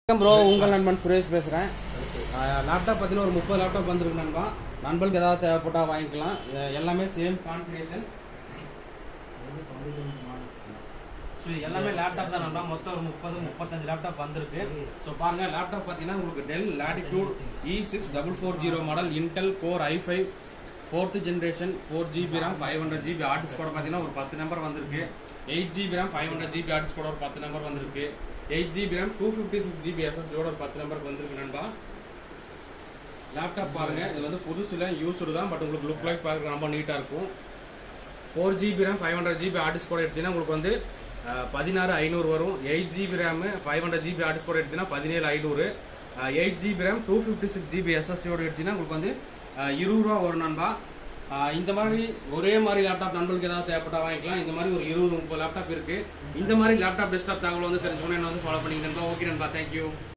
வணக்கம் ப்ரோ உங்கள் நண்பன் சுரேஷ் பேசுகிறேன் லேப்டாப் பார்த்தீங்கன்னா ஒரு முப்பது லேப்டாப் வந்திருக்கு நண்பா நண்பர்களுக்கு ஏதாவது தேவைப்பட்டால் வாங்கிக்கலாம் எ- எல்லாமே சேம் கான்ஃபிகரேஷன் ஸோ எல்லாமே லேப்டாப் தான் நண்பா மொத்தம் ஒரு முப்பது முப்பத்தஞ்சு லேப்டாப் வந்திருக்கு ஸோ பாருங்க லேப்டாப் பார்த்தீங்கன்னா உங்களுக்கு Dell Latitude E six double four zero model Intel Core i five fourth generation four GB RAM five hundred GB hard disk கூட பார்த்தீங்கன்னா ஒரு பத்து நம்பர் வந்திருக்கு eight GB RAM five hundred GB hard disk கூட ஒரு பத்து நம்பர் வந்திருக்கு eight GB RAM two fifty six GB எஸ்எஸ்டியோட ஒரு பத்து நம்பருக்கு வந்திருக்கு நண்பா லேப்டாப் பாருங்க இது வந்து புதுசுல யூஸ்டு தான் பட் உங்களுக்கு லுக் லைக் பார்க்க ரொம்ப நீட்டாக இருக்கும் four GB RAM five hundred GB hard disk கூட எடுத்தீங்கன்னா உங்களுக்கு வந்து பதினாறு ஐநூறு வரும் eight GB RAM five hundred GB hard disk கூட எடுத்தீங்கன்னா பதினேழு ஐநூறு eight GB RAM two fifty six GB எஸ்எஸ்டியோட எடுத்தீங்கன்னா உங்களுக்கு வந்து அஹ், இருபது ரூபா வரும் நண்பா அஹ், இந்த மாதிரி ஒரே மாதிரி லேப்டாப் நண்பர்களுக்கு ஏதாவது தேவைப்பட்டா வாங்கிக்கலாம் இந்த மாதிரி ஒரு இருபது முப்பது லேப்டாப் இருக்கு இந்த மாதிரி லேப்டாப் டெஸ்க்டாப் தகவல் வந்து தெரிஞ்சுக்கணும் என்ன வந்து ஃபாலோ பண்ணிக்கிறேன் ஓகே நண்பா தேங்க்யூ